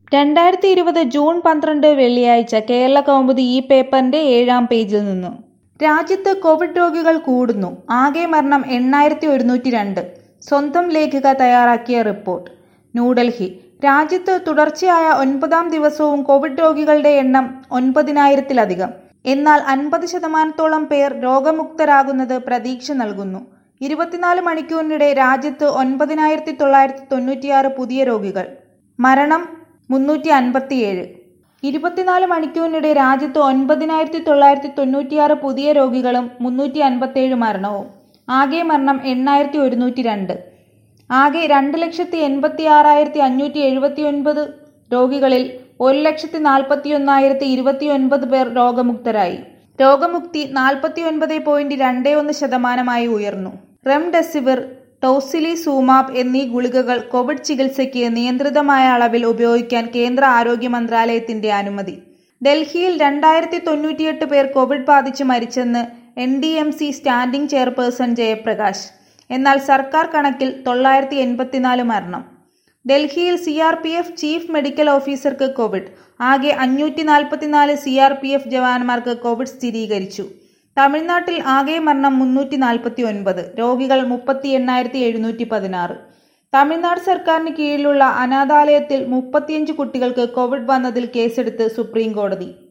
രണ്ടായിരത്തി ഇരുപത് ജൂൺ പന്ത്രണ്ട് വെള്ളിയാഴ്ച കേരള കൗമുദി ഈ പേപ്പറിന്റെ ഏഴാം പേജിൽ നിന്നു രാജ്യത്ത് കോവിഡ് രോഗികൾ കൂടുന്നു ആകെ മരണം എണ്ണായിരത്തി ഒരുന്നൂറ്റി രണ്ട് സ്വന്തം ലേഖിക തയ്യാറാക്കിയ റിപ്പോർട്ട് ന്യൂഡൽഹി രാജ്യത്ത് തുടർച്ചയായ ഒൻപതാം ദിവസവും കോവിഡ് രോഗികളുടെ എണ്ണം ഒൻപതിനായിരത്തിലധികം എന്നാൽ അൻപത് ശതമാനത്തോളം പേർ രോഗമുക്തരാകുന്നത് പ്രതീക്ഷ നൽകുന്നു ഇരുപത്തിനാല് മണിക്കൂറിനിടെ രാജ്യത്ത് ഒൻപതിനായിരത്തി തൊള്ളായിരത്തി തൊണ്ണൂറ്റിയാറ് പുതിയ രോഗികൾ മരണം മുന്നൂറ്റി അൻപത്തിയേഴ് ഇരുപത്തിനാല് മണിക്കൂറിനിടെ രാജ്യത്ത് ഒൻപതിനായിരത്തി തൊള്ളായിരത്തി തൊണ്ണൂറ്റിയാറ് പുതിയ രോഗികളും മുന്നൂറ്റി അൻപത്തേഴ് മരണവും ആകെ മരണം എണ്ണായിരത്തി ഒരുന്നൂറ്റി രണ്ട് ആകെ രണ്ട് ലക്ഷത്തി എൺപത്തി ആറായിരത്തി അഞ്ഞൂറ്റി എഴുപത്തി ഒൻപത് രോഗികളിൽ ഒരു ലക്ഷത്തി നാൽപ്പത്തി ഒന്നായിരത്തി ഇരുപത്തി ഒൻപത് പേർ രോഗമുക്തരായി രോഗമുക്തി നാൽപ്പത്തി ഒൻപത് പോയിന്റ് രണ്ട് ഒന്ന് ശതമാനമായി ഉയർന്നു റെംഡെസിവിർ ടോസിലി സൂമാബ് എന്നീ ഗുളികകൾ കോവിഡ് ചികിത്സയ്ക്ക് നിയന്ത്രിതമായ അളവിൽ ഉപയോഗിക്കാൻ കേന്ദ്ര ആരോഗ്യ മന്ത്രാലയത്തിന്റെ അനുമതി ഡൽഹിയിൽ രണ്ടായിരത്തി തൊണ്ണൂറ്റിയെട്ട് പേർ കോവിഡ് ബാധിച്ച് മരിച്ചെന്ന് N D M C standing chairperson Jayaprakash എന്നാൽ സർക്കാർ കണക്കിൽ തൊള്ളായിരത്തി എൺപത്തിനാല് മരണം ഡൽഹിയിൽ C R P F chief medical ഓഫീസർക്ക് കോവിഡ് ആകെ അഞ്ഞൂറ്റി നാൽപ്പത്തിനാല് സി ആർ പി എഫ് ജവാന്മാർക്ക് കോവിഡ് സ്ഥിരീകരിച്ചു തമിഴ്നാട്ടിൽ ആകെ മരണം മുന്നൂറ്റി നാൽപ്പത്തി ഒൻപത് രോഗികൾ മുപ്പത്തി എണ്ണായിരത്തി എഴുന്നൂറ്റി പതിനാറ് തമിഴ്നാട് സർക്കാരിന് കീഴിലുള്ള അനാഥാലയത്തിൽ മുപ്പത്തിയഞ്ച് കുട്ടികൾക്ക് കോവിഡ് വന്നതിൽ കേസെടുത്ത് സുപ്രീം കോടതി